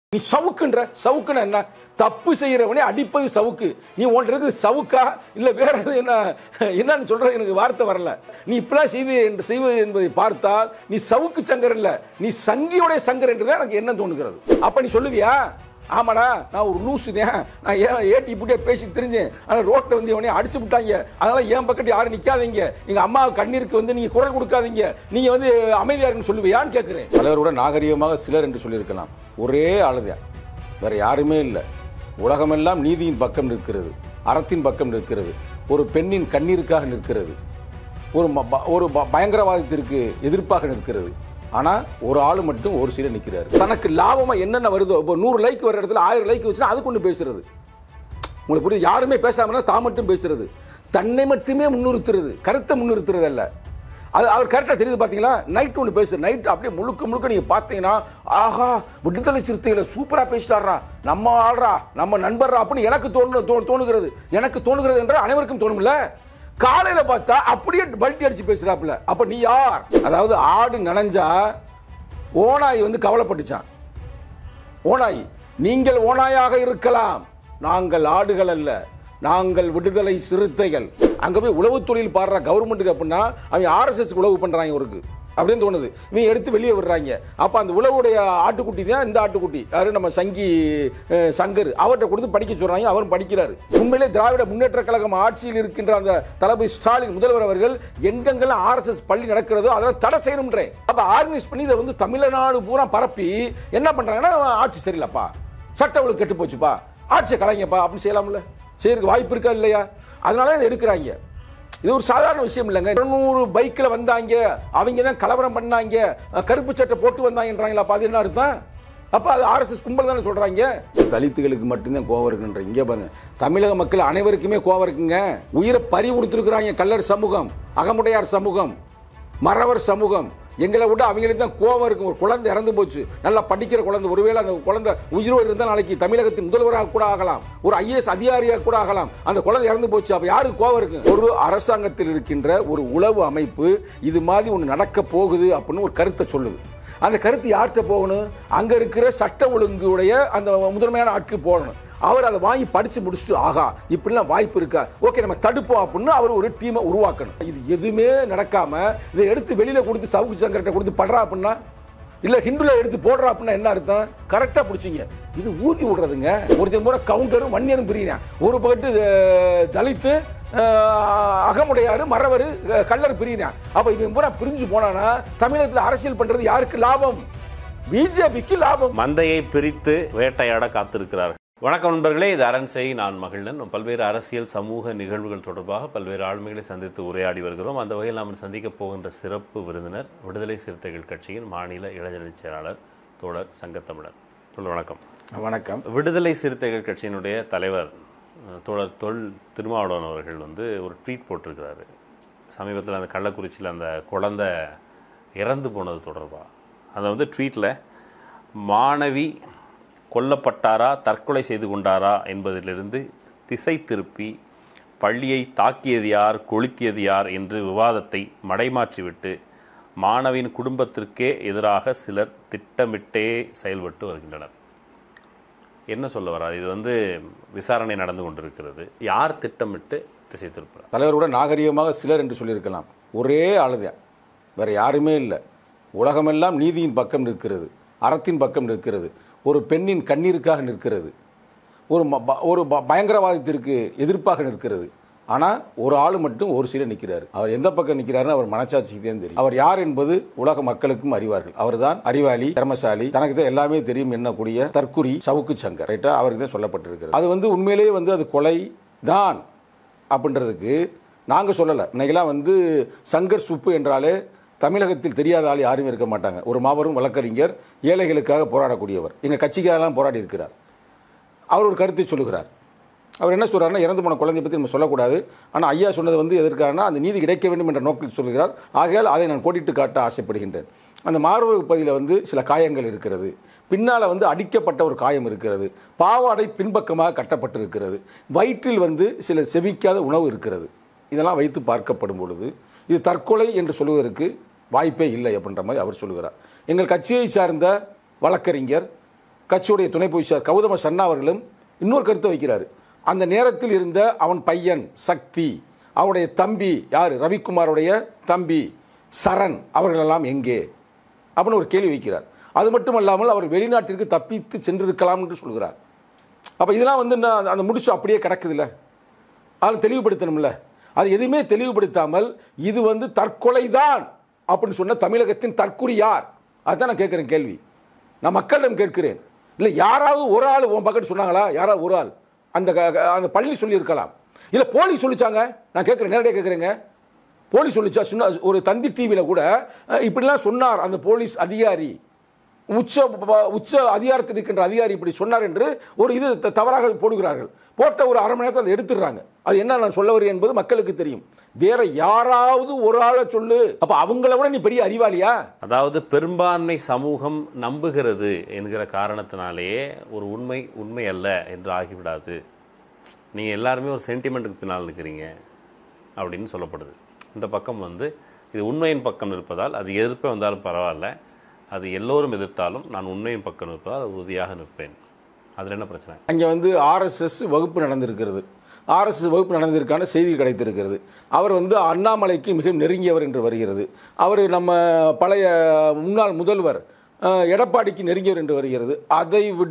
நீ சவுக்குன்ற சவுக்குன்னா என்ன தப்பு செய்யறவனே அடிப்பது சவுக்கு நீ ஒன்றது சவுக்கா இல்ல வேற எது என்ன என்னன்னு சொல்ற எனக்கு வார்த்தை வரல நீ இப்பெல்லாம் செய்து என்று செய்வது என்பதை பார்த்தால் நீ சவுக்கு சங்கர் இல்ல நீ சங்கியோடைய சங்கர் என்றுதான் எனக்கு என்ன தோணுகிறது அப்ப நீ சொல்லுவியா ஆமாடா நான் ஒரு லூசு தான் நான் ஏன் ஏட்டி இப்படியே பேசி தெரிஞ்சேன் ஆனால் ரோட்டில் வந்து இவனே அடிச்சு விட்டாங்க அதனால என் பக்கத்து யாரும் நிற்காதீங்க எங்கள் அம்மா கண்ணீருக்கு வந்து நீங்கள் குரல் கொடுக்காதீங்க நீங்கள் வந்து அமைதியாக இருக்குன்னு சொல்லுவியான்னு கேட்குறேன் தலைவரோட நாகரிகமாக சிலர் என்று சொல்லியிருக்கலாம் ஒரே ஆளுதான் வேற யாருமே இல்லை உலகமெல்லாம் நீதியின் பக்கம் நிற்கிறது அறத்தின் பக்கம் நிற்கிறது ஒரு பெண்ணின் கண்ணீருக்காக நிற்கிறது ஒரு ம- ப- ஒரு ப- பயங்கரவாதத்திற்கு எதிர்ப்பாக நிற்கிறது ஆனா ஒரு ஆள் மட்டும் ஒரு சீல நிற்கிறாரு தனக்கு லாபமா என்னென்ன வருதோ இப்போ நூறு லைக் வர இடத்துல ஆயிரம் லைக் வச்சுன்னா அது கொண்டு பேசுறது உங்களுக்கு புரியுது யாருமே பேசாம இருந்தா தான் மட்டும் பேசுறது தன்னை மட்டுமே முன்னிறுத்துறது கருத்தை முன்னிறுத்துறது அல்ல அது அவர் கரெக்டாக தெரியுது பார்த்தீங்களா நைட் ஒன்று பேசுறது நைட் அப்படியே முழுக்க முழுக்க நீங்கள் பார்த்தீங்கன்னா ஆஹா விடுதலை சிறுத்தைகளை சூப்பராக பேசிட்டாரா நம்ம ஆள்றா நம்ம நண்பர்ரா அப்படின்னு எனக்கு தோணு தோ- தோணுகிறது எனக்கு தோணுகிறது என்ற அனைவருக்கும் தோணும்ல காலையில பார்த்தா அப்படியே பல்ட்டி அடிச்சு பேசுறாப்புல அப்ப நீ யார் அதாவது ஆடு நனைஞ்சா ஓனாய் வந்து கவலைப்பட்டுச்சான் ஓனாய் நீங்கள் ஓனாயாக இருக்கலாம் நாங்கள் ஆடுகள் அல்ல நாங்கள் விடுதலை சிறுத்தைகள் அங்க போய் உளவு தொழில் பாடுற கவர்மெண்ட்டுக்கு அப்படின்னா அவங்க ஆர்எஸ்எஸ் உழவு பண்றாங்க இவருக்கு அப்படின்னு தோணுது இவங்க எடுத்து வெளியே விடுறாங்க அப்ப அந்த உழவுடைய ஆட்டுக்குட்டி தான் இந்த ஆட்டுக்குட்டி யாரு நம்ம சங்கி அஹ், சங்கர் அவர்கிட்ட கொடுத்து படிக்க சொல்றாங்க அவரும் படிக்கிறாரு உண்மையிலே திராவிட முன்னேற்ற கழகம் ஆட்சியில் இருக்கின்ற அந்த தளபதி ஸ்டாலின் முதல்வர் அவர்கள் எங்கெங்கெல்லாம் ஆர்எஸ்எஸ் பள்ளி நடக்கிறதோ அதெல்லாம் தடை செய்யணும்ன்றேன் அப்ப ஆர்கனைஸ் பண்ணி இதை வந்து தமிழ்நாடு பூரா பரப்பி என்ன பண்றாங்கன்னா ஆட்சி சரியில்லைப்பா சட்ட ஒழுங்கு கெட்டு போச்சுப்பா ஆட்சியை கலைங்கப்பா அப்படின்னு செய்யலாம்ல செய்யறதுக்கு வாய்ப்பு இருக்கா இல்லையா அதனால இதை எடுக்கிறாங்க இது ஒரு சாதாரண விஷயம் இல்லைங்க இருநூறு பைக்கில் வந்தாங்க அவங்க தான் கலவரம் பண்ணாங்க அஹ் கருப்பு சட்டை போட்டு வந்தாங்கன்றாங்களா அப்ப அது என்ன அர்த்தம் அப்ப அது ஆர்எஸ்எஸ் கும்பல் தானே சொல்றாங்க தலித்துகளுக்கு மட்டும்தான் கோவம் இருக்குன்ற இங்கே பாருங்க தமிழக மக்கள் அனைவருக்குமே கோவம் இருக்குங்க உயிரை பறி கொடுத்துருக்குறாங்க கல்லர் சமூகம் அகமுடையார் சமூகம் மறவர் சமூகம் எங்களை விட அவங்களுக்கு தான் கோவம் இருக்கும் ஒரு குழந்தை இறந்து போச்சு நல்லா படிக்கிற குழந்தை ஒருவேளை அந்த குழந்தை உயிரோடு இருந்தால் நாளைக்கு தமிழகத்தின் முதல்வராக கூட ஆகலாம் ஒரு ஐஏஎஸ் அதிகாரியாக கூட ஆகலாம் அந்த குழந்தை இறந்து போச்சு அப்ப யாருக்கு கோவம் இருக்கு ஒரு அரசாங்கத்தில் இருக்கின்ற ஒரு உளவு அமைப்பு இது மாதிரி ஒன்று நடக்க போகுது அப்படின்னு ஒரு கருத்தை சொல்லுது அந்த கருத்து யார்கிட்ட போகணும் அங்க இருக்கிற சட்ட ஒழுங்குடைய அந்த முதன்மையான ஆட்க்கு போகணும் அவர் அதை வாங்கி படிச்சு முடிச்சுட்டு ஆகா இப்படிலாம் வாய்ப்பு இருக்கா ஓகே நம்ம தடுப்போம் அப்படின்னு அவர் ஒரு டீமை உருவாக்கணும் இது எதுவுமே நடக்காம இதை எடுத்து வெளியில கொடுத்து சவுக்கு சங்கர்கிட்ட கொடுத்து படுறா அப்படின்னா இல்ல ஹிந்துல எடுத்து போடுறா அப்படின்னா என்ன அர்த்தம் கரெக்டா பிடிச்சிங்க இது ஊதி விடுறதுங்க ஒருத்தன் பூரா கவுண்டரும் வன்னியரும் பிரியிறேன் ஒரு பக்கத்து அஹ், தலித்து அஹ், அகமுடையாரு மறவர் அஹ், கள்ளர் பிரியிறேன் அப்ப இவன் பூரா பிரிஞ்சு போனானா தமிழகத்தில் அரசியல் பண்றது யாருக்கு லாபம் பிஜேபிக்கு லாபம் மந்தையை பிரித்து வேட்டையாட காத்திருக்கிறார்கள் வணக்கம் நண்பர்களே இது அரண் செய் நான் மகிழ்நன் பல்வேறு அரசியல் சமூக நிகழ்வுகள் தொடர்பாக பல்வேறு ஆளுமைகளை சந்தித்து உரையாடி வருகிறோம் அந்த வகையில் நாம் சந்திக்க போகின்ற சிறப்பு விருந்தினர் விடுதலை சிறுத்தைகள் கட்சியின் மாநில இளைஞரணி செயலாளர் தோழர் சங்கத்தமிழர் தோழர் வணக்கம் வணக்கம் விடுதலை சிறுத்தைகள் கட்சியினுடைய தலைவர் அஹ், தோழர் தொல் திருமாவளவன் அவர்கள் வந்து ஒரு ட்வீட் போட்டிருக்கிறாரு சமீபத்தில் அந்த கள்ளக்குறிச்சியில் அந்த குழந்தை இறந்து போனது தொடர்பாக அதை வந்து ட்வீட்டில் மாணவி கொல்லப்பட்டாரா தற்கொலை செய்து கொண்டாரா என்பதிலிருந்து திசை திருப்பி பள்ளியை தாக்கியது யார் கொளுத்தியது யார் என்று விவாதத்தை மடைமாற்றிவிட்டு மாணவியின் குடும்பத்திற்கே எதிராக சிலர் திட்டமிட்டே செயல்பட்டு வருகின்றனர் என்ன சொல்ல வரார் இது வந்து விசாரணை நடந்து கொண்டிருக்கிறது யார் திட்டமிட்டு திசை திருப்புறார் தலைவரோட நாகரிகமாக சிலர் என்று சொல்லியிருக்கலாம் ஒரே ஆளுதான் வேற யாருமே இல்லை உலகமெல்லாம் நீதியின் பக்கம் நிற்கிறது அறத்தின் பக்கம் நிற்கிறது ஒரு பெண்ணின் கண்ணீருக்காக நிற்கிறது ஒரு ம- ப- ஒரு ப- பயங்கரவாதத்திற்கு எதிர்ப்பாக நிற்கிறது ஆனால் ஒரு ஆள் மட்டும் ஒரு சீல நிற்கிறார் அவர் எந்த பக்கம் நிற்கிறாருன்னு அவர் மனசாட்சிக்கு தான் தெரியும் அவர் யார் என்பது உலக மக்களுக்கும் அறிவார்கள் அவர்தான் அறிவாளி திறமசாலி தனக்கு தான் எல்லாமே தெரியும் என்னக்கூடிய தற்குறி சவுக்கு சங்கர் ரைட்டா அவருக்கு தான் சொல்லப்பட்டிருக்கிறது அது வந்து உண்மையிலேயே வந்து அது கொலை தான் அப்படின்றதுக்கு நாங்கள் சொல்லலை இன்னைக்கெல்லாம் வந்து சங்கர் சுப்பு என்றாலே தமிழகத்தில் தெரியாத ஆள் யாருமே இருக்க மாட்டாங்க ஒரு மாபெரும் வழக்கறிஞர் ஏழைகளுக்காக போராடக்கூடியவர் எங்கள் கட்சிக்காகலாம் போராடி இருக்கிறார் அவர் ஒரு கருத்தை சொல்லுகிறார் அவர் என்ன சொல்றாருன்னா இறந்து போன குழந்தையை பற்றி நம்ம சொல்லக்கூடாது ஆனால் ஐயா சொன்னது வந்து எதற்காகனா அந்த நீதி கிடைக்க வேண்டும் என்ற நோக்கில் சொல்கிறார் ஆகையால் அதை நான் கோடிட்டு காட்ட ஆசைப்படுகின்றேன் அந்த மார்பு பகுதியில் வந்து சில காயங்கள் இருக்கிறது பின்னால் வந்து அடிக்கப்பட்ட ஒரு காயம் இருக்கிறது பாவாடை பின்பக்கமாக கட்டப்பட்டிருக்கிறது வயிற்றில் வந்து சில செவிக்காத உணவு இருக்கிறது இதெல்லாம் வைத்து பார்க்கப்படும் பொழுது இது தற்கொலை என்று சொல்வதற்கு வாய்ப்பே இல்லை அப்படின்ற மாதிரி அவர் சொல்லுகிறார் எங்கள் கட்சியை சார்ந்த வழக்கறிஞர் கட்சியுடைய துணை பொதுச்சார் கௌதம சன்னா அவர்களும் இன்னொரு கருத்தை வைக்கிறாரு அந்த நேரத்தில் இருந்த அவன் பையன் சக்தி அவருடைய தம்பி யார் ரவிக்குமாருடைய தம்பி சரண் அவர்களெல்லாம் எங்கே அப்படின்னு ஒரு கேள்வி வைக்கிறார் அது மட்டுமல்லாமல் அவர் வெளிநாட்டிற்கு தப்பித்து சென்றிருக்கலாம் என்று சொல்கிறார் அப்போ இதெல்லாம் வந்து என்ன, அந்த முடிச்சு அப்படியே கிடக்குதுல்ல அதில் தெளிவுபடுத்தணும்ல அது எதுவுமே தெளிவுபடுத்தாமல் இது வந்து தற்கொலை தான் அப்படின்னு சொன்ன தமிழகத்தின் தற்குறி யார் அதுதான் நான் கேட்குறேன் கேள்வி நான் மக்களிடம் கேட்கிறேன் இல்லை யாராவது ஒரு ஆள் உன் பக்கத்து சொன்னாங்களா யாராவது ஒரு ஆள் அந்த க- க- அந்த பள்ளி சொல்லியிருக்கலாம் இல்லை போலீஸ் சொல்லிச்சாங்க நான் கேட்குறேன் நேரடியாக கேட்குறேங்க போலீஸ் சொல்லிச்சா சொன்ன ஒரு தந்தி டிவியில் கூட அஹ், இப்படிலாம் சொன்னார் அந்த போலீஸ் அதிகாரி உச்ச ப- உச்ச அதிகாரத்தில் இருக்கின்ற அதிகாரி இப்படி சொன்னார் என்று ஒரு இது த- தவறாக போடுகிறார்கள் போட்ட ஒரு அரை மணி நேரத்தில் அதை எடுத்துடுறாங்க அது என்ன நான் சொல்ல வரேன் என்பது மக்களுக்கு தெரியும் வேற யாராவது ஒரு ஆளை சொல்லு அப்ப அவங்கள விட நீ பெரிய அறிவாளியா அதாவது பெரும்பான்மை சமூகம் நம்புகிறது என்கிற காரணத்தினாலேயே ஒரு உண்மை உண்மை அல்ல என்று ஆகிவிடாது நீங்கள் எல்லாருமே ஒரு சென்டிமெண்ட்டுக்கு பின்னால் இருக்கிறீங்க அப்படின்னு சொல்லப்படுது இந்த பக்கம் வந்து இது உண்மையின் பக்கம் இருப்பதால் அது எதிர்ப்பே வந்தாலும் பரவாயில்ல அது எல்லோரும் எதிர்த்தாலும் நான் உண்மையின் பக்கம் இருப்பதால் உறுதியாக நிற்பேன் அதில் என்ன பிரச்சனை அங்கே வந்து ஆர்எஸ்எஸ் வகுப்பு நடந்திருக்கிறது ஆர்எஸ்எஸ் வகுப்பு நடந்திருக்கான செய்தி கிடைத்திருக்கிறது அவர் வந்து அண்ணாமலைக்கு மிக நெருங்கியவர் என்று வருகிறது அவர் நம்ம பழைய முன்னாள் முதல்வர் அஹ், எடப்பாடிக்கு நெருங்கியவர் என்று வருகிறது அதை விட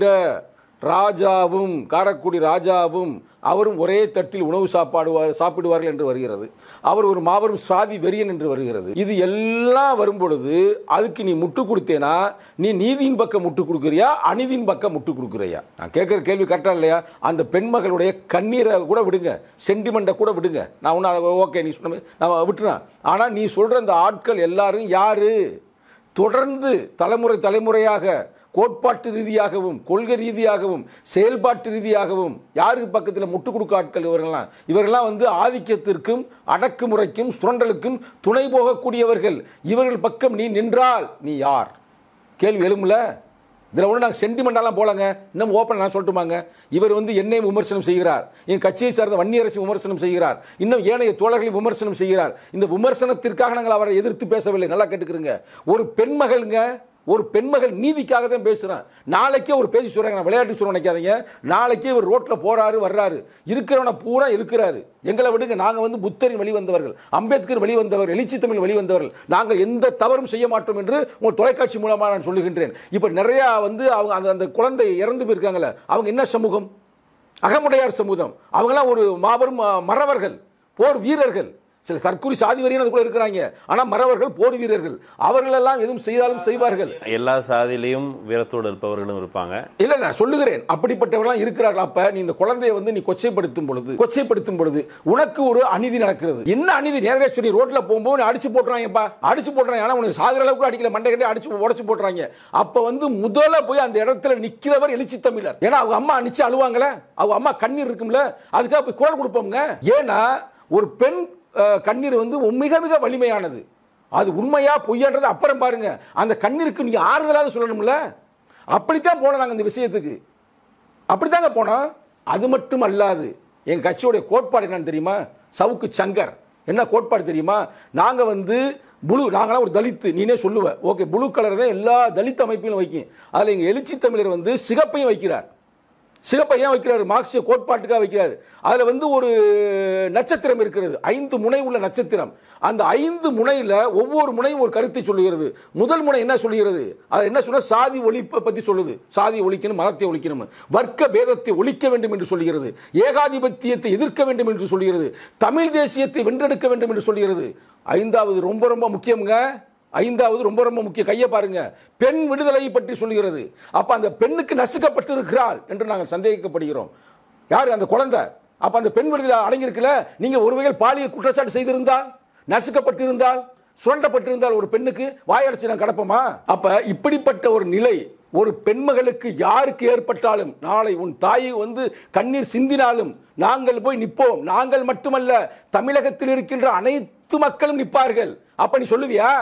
ராஜாவும் காரக்குடி ராஜாவும் அவரும் ஒரே தட்டில் உணவு சாப்பாடுவார் சாப்பிடுவார்கள் என்று வருகிறது அவர் ஒரு மாபெரும் சாதி வெறியன் என்று வருகிறது இது எல்லாம் வரும்பொழுது அதுக்கு நீ முட்டு கொடுத்தேனா நீ நீதியின் பக்கம் முட்டு கொடுக்குறியா அநீதியின் பக்கம் முட்டு கொடுக்குறியா நான் கேட்குற கேள்வி கரெக்டா இல்லையா அந்த பெண்மகளுடைய கண்ணீரை கூட விடுங்க சென்டிமெண்ட்டை கூட விடுங்க நான் ஒன்றும் ஓகே நீ சொன்ன மாதிரி நான் விட்டுறேன் ஆனால் நீ சொல்கிற அந்த ஆட்கள் எல்லாரும் யாரு தொடர்ந்து தலைமுறை தலைமுறையாக கோட்பாட்டு ரீதியாகவும் கொள்கை ரீதியாகவும் செயல்பாட்டு ரீதியாகவும் யாருக்கு பக்கத்தில் முட்டு கொடுக்க ஆட்கள் இவர்கள்லாம் இவர்கள்லாம் வந்து ஆதிக்கத்திற்கும் அடக்குமுறைக்கும் சுரண்டலுக்கும் துணை போகக்கூடியவர்கள் இவர்கள் பக்கம் நீ நின்றால் நீ யார் கேள்வி எழும்புல இதில் ஒன்று நாங்கள் சென்டிமெண்டாலாம் போலங்க இன்னும் ஓப்பன் நான் சொல்லட்டுமாங்க இவர் வந்து என்னையும் விமர்சனம் செய்கிறார் என் கட்சியை சார்ந்த வன்னியரசு விமர்சனம் செய்கிறார் இன்னும் ஏனைய தோழர்களையும் விமர்சனம் செய்கிறார் இந்த விமர்சனத்திற்காக நாங்கள் அவரை எதிர்த்து பேசவில்லை நல்லா கேட்டுக்கிறோங்க ஒரு பெண்மகள்ங்க ஒரு பெண்மகள் நீதிக்காக தான் பேசுகிறேன் நாளைக்கே ஒரு பேசி சொல்கிறாங்க நான் விளையாட்டு சொல்ல நினைக்காதீங்க நாளைக்கே இவர் ரோட்டில் போறாரு வர்றாரு இருக்கிறவனை பூரா எதுக்குறாரு எங்களை விடுங்க நாங்கள் வந்து புத்தரின் வழி வந்தவர்கள் அம்பேத்கர் வழி வந்தவர் எழுச்சி தமிழ் வழி வந்தவர்கள் நாங்கள் எந்த தவறும் செய்ய மாட்டோம் என்று உங்கள் தொலைக்காட்சி மூலமாக நான் சொல்லுகின்றேன் இப்போ நிறையா வந்து அவங்க அந்த அந்த குழந்தை இறந்து போயிருக்காங்களே அவங்க என்ன சமூகம் அகமுடையார் சமூகம் அவங்களாம் ஒரு மாபெரும் அஹ், மறவர்கள் போர் வீரர்கள் சில தற்கொலை சாதி வரையும் அதுக்குள்ள இருக்கிறாங்க ஆனால் மறவர்கள் போர் வீரர்கள் அவர்களெல்லாம் எதுவும் செய்தாலும் செய்வார்கள் எல்லா சாதியிலையும் வீரத்தோடு இருப்பவர்களும் இருப்பாங்க இல்ல நான் சொல்லுகிறேன் அப்படிப்பட்டவர்களாம் இருக்கிறார்கள் அப்ப நீ இந்த குழந்தையை வந்து நீ கொச்சைப்படுத்தும் பொழுது கொச்சைப்படுத்தும் பொழுது உனக்கு ஒரு அநீதி நடக்கிறது என்ன அநீதி நேரடியாக சொல்லி ரோட்ல போகும்போது நீ அடிச்சு போட்டுறாங்கப்பா அடிச்சு போட்டுறாங்க ஆனா உனக்கு சாகுற அளவுக்கு அடிக்கல மண்டை கட்டி அடிச்சு உடச்சு போட்டுறாங்க அப்ப வந்து முதல்ல போய் அந்த இடத்துல நிக்கிறவர் எழுச்சி தமிழர் ஏன்னா அவங்க அம்மா அடிச்சு அழுவாங்களே அவங்க அம்மா கண்ணீர் இருக்கும்ல அதுக்காக போய் குரல் கொடுப்போங்க ஏன்னா ஒரு பெண் அஹ், கண்ணீர் வந்து மிக மிக வலிமையானது அது உண்மையா பொய்யான்றது அப்புறம் பாருங்க அந்த கண்ணீருக்கு நீங்க ஆறுதலாக சொல்லணும்ல அப்படித்தான் போனோம் நாங்கள் இந்த விஷயத்துக்கு அப்படித்தாங்க போனோம் அது மட்டும் அல்லாது என் கட்சியோடைய கோட்பாடு என்னன்னு தெரியுமா சவுக்கு சங்கர் என்ன கோட்பாடு தெரியுமா நாங்கள் வந்து புளு நாங்களாம் ஒரு தலித்து நீனே சொல்லுவ ஓகே புளு கலர் தான் எல்லா தலித் அமைப்பிலும் வைக்கும் அதில் எங்கள் எழுச்சி தமிழர் வந்து சிகப்பையும் வைக்கிறார் சிகப்பை ஏன் வைக்கிறார் மார்க்சிய கோட்பாட்டுக்காக வைக்கிறார் அதில் வந்து ஒரு நட்சத்திரம் இருக்கிறது ஐந்து முனை உள்ள நட்சத்திரம் அந்த ஐந்து முனையில் ஒவ்வொரு முனையும் ஒரு கருத்தை சொல்லுகிறது முதல் முனை என்ன சொல்லுகிறது அது என்ன சொன்னா சாதி ஒழிப்பை பற்றி சொல்லுது சாதி ஒழிக்கணும் மதத்தை ஒழிக்கணும் வர்க்க பேதத்தை ஒழிக்க வேண்டும் என்று சொல்லுகிறது ஏகாதிபத்தியத்தை எதிர்க்க வேண்டும் என்று சொல்லுகிறது தமிழ் தேசியத்தை வென்றெடுக்க வேண்டும் என்று சொல்லுகிறது ஐந்தாவது ரொம்ப ரொம்ப முக்கியம்ங்க ஐந்தாவது ரொம்ப ரொம்ப முக்கிய கையை பாருங்க பெண் விடுதலையை பற்றி சொல்கிறது அப்ப அந்த பெண்ணுக்கு நசுக்கப்பட்டிருக்கிறாள் என்று நாங்கள் சந்தேகிக்கப்படுகிறோம் யார் அந்த குழந்தை அப்ப அந்த பெண் விடுதலை அடங்கியிருக்கல நீங்க ஒருவேளை பாலியல் குற்றச்சாட்டு செய்திருந்தால் நசுக்கப்பட்டிருந்தால் சுரண்டப்பட்டிருந்தால் ஒரு பெண்ணுக்கு வாயடைச்சு நான் கடப்போமா அப்ப இப்படிப்பட்ட ஒரு நிலை ஒரு பெண்மகளுக்கு யாருக்கு ஏற்பட்டாலும் நாளை உன் தாயை வந்து கண்ணீர் சிந்தினாலும் நாங்கள் போய் நிற்போம் நாங்கள் மட்டுமல்ல தமிழகத்தில் இருக்கின்ற அனைத்து மக்களும் நிற்பார்கள் அப்ப நீ சொல்லுவியா